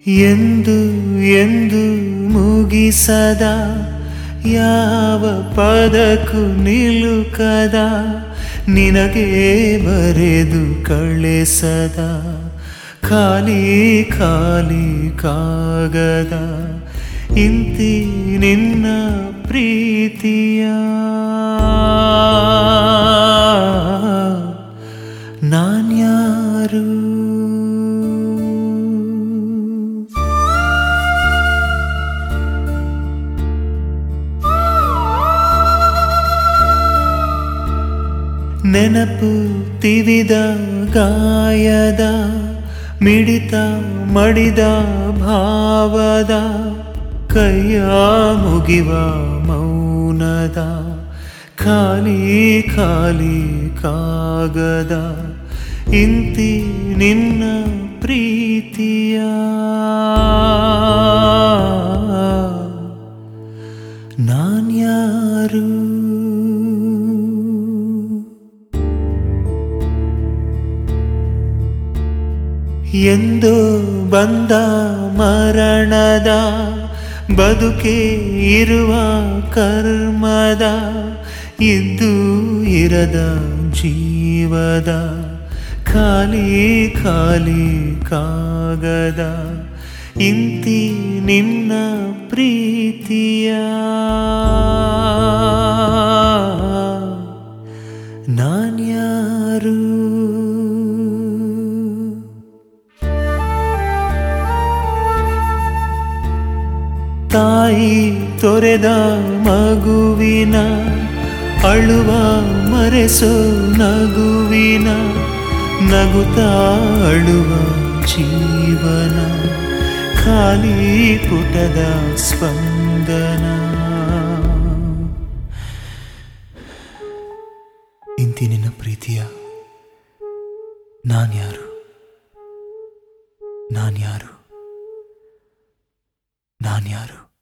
ಎಂದು ಎಂದು ಮುಗಿಸದ ಯಾವ ಪದಕ್ಕೂ ನಿಲುಕದ ನಿನಗೆ ಬರೆದು ಕಳಿಸದ ಖಾಲಿ ಖಾಲಿ ಕಾಗದ ಇಂತಿ ನಿನ್ನ ಪ್ರೀತಿಯ ನಾನ್ಯಾರು ನೆನಪು ತಿವಿದ ಗಾಯದ ಮಿಡಿತ ಮಡಿದ ಭಾವದ ಕೈಯ ಮುಗಿವ ಮೌನದ ಖಾಲಿ ಖಾಲಿ ಕಾಗದ ಇಂತಿ ನಿನ್ನ ಪ್ರೀತಿಯ ನಾನ್ಯಾರು ಎಂದು ಬಂದ ಮರಣದ ಬದುಕೆ ಇರುವ ಕರ್ಮದ ಇದ್ದು ಇರದ ಜೀವದ ಖಾಲಿ ಖಾಲಿ ಕಾಗದ ಇಂತಿ ನಿನ್ನ ಪ್ರೀತಿಯ ನಾನ್ಯಾರು ತಾಯಿ ತೊರೆದ ಮಗುವಿನ ಅಳುವ ಮರೆಸೋ ನಗುವಿನ ನಗುತ್ತಾ ಅಳುವ ಜೀವನ ಖಾಲಿ ಪುಟದ ಸ್ಪಂದನ ಇಂತಿ ನಿನ್ನ ಪ್ರೀತಿಯ ನಾನ್ಯಾರು ನಾನ್ಯಾರು ನಾನ್ಯಾರು